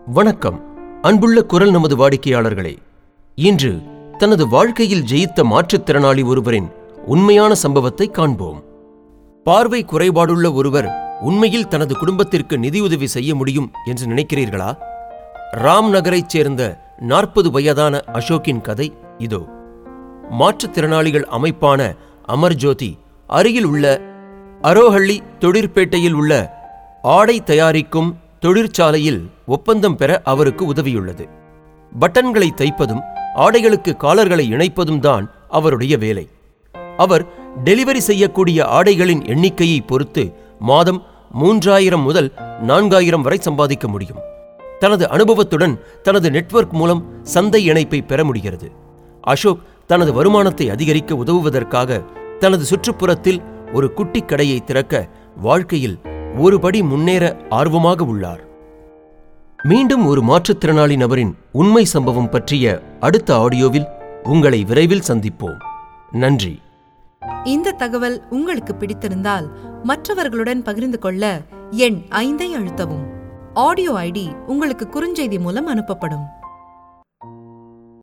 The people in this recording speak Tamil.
வணக்கம் அன்புள்ள குரல் நமது வாடிக்கையாளர்களே இன்று தனது வாழ்க்கையில் ஜெயித்த மாற்றுத்திறனாளி ஒருவரின் உண்மையான சம்பவத்தை காண்போம் பார்வை குறைபாடுள்ள ஒருவர் உண்மையில் தனது குடும்பத்திற்கு நிதியுதவி செய்ய முடியும் என்று நினைக்கிறீர்களா ராம் நகரைச் சேர்ந்த நாற்பது வயதான அசோக்கின் கதை இதோ மாற்றுத்திறனாளிகள் அமைப்பான அமர்ஜோதி அருகில் உள்ள அரோஹள்ளி தொழிற்பேட்டையில் உள்ள ஆடை தயாரிக்கும் தொழிற்சாலையில் ஒப்பந்தம் பெற அவருக்கு உதவியுள்ளது பட்டன்களை தைப்பதும் ஆடைகளுக்கு காலர்களை இணைப்பதும் தான் அவருடைய வேலை அவர் டெலிவரி செய்யக்கூடிய ஆடைகளின் எண்ணிக்கையை பொறுத்து மாதம் மூன்றாயிரம் முதல் நான்காயிரம் வரை சம்பாதிக்க முடியும் தனது அனுபவத்துடன் தனது நெட்வொர்க் மூலம் சந்தை இணைப்பை பெற முடிகிறது அசோக் தனது வருமானத்தை அதிகரிக்க உதவுவதற்காக தனது சுற்றுப்புறத்தில் ஒரு குட்டி கடையை திறக்க வாழ்க்கையில் ஒருபடி முன்னேற ஆர்வமாக உள்ளார் மீண்டும் ஒரு மாற்றுத்திறனாளி நபரின் உண்மை சம்பவம் பற்றிய அடுத்த ஆடியோவில் உங்களை விரைவில் சந்திப்போம் நன்றி இந்த தகவல் உங்களுக்கு பிடித்திருந்தால் மற்றவர்களுடன் பகிர்ந்து கொள்ள எண் ஐந்தை அழுத்தவும் ஆடியோ ஐடி உங்களுக்கு குறுஞ்செய்தி மூலம் அனுப்பப்படும்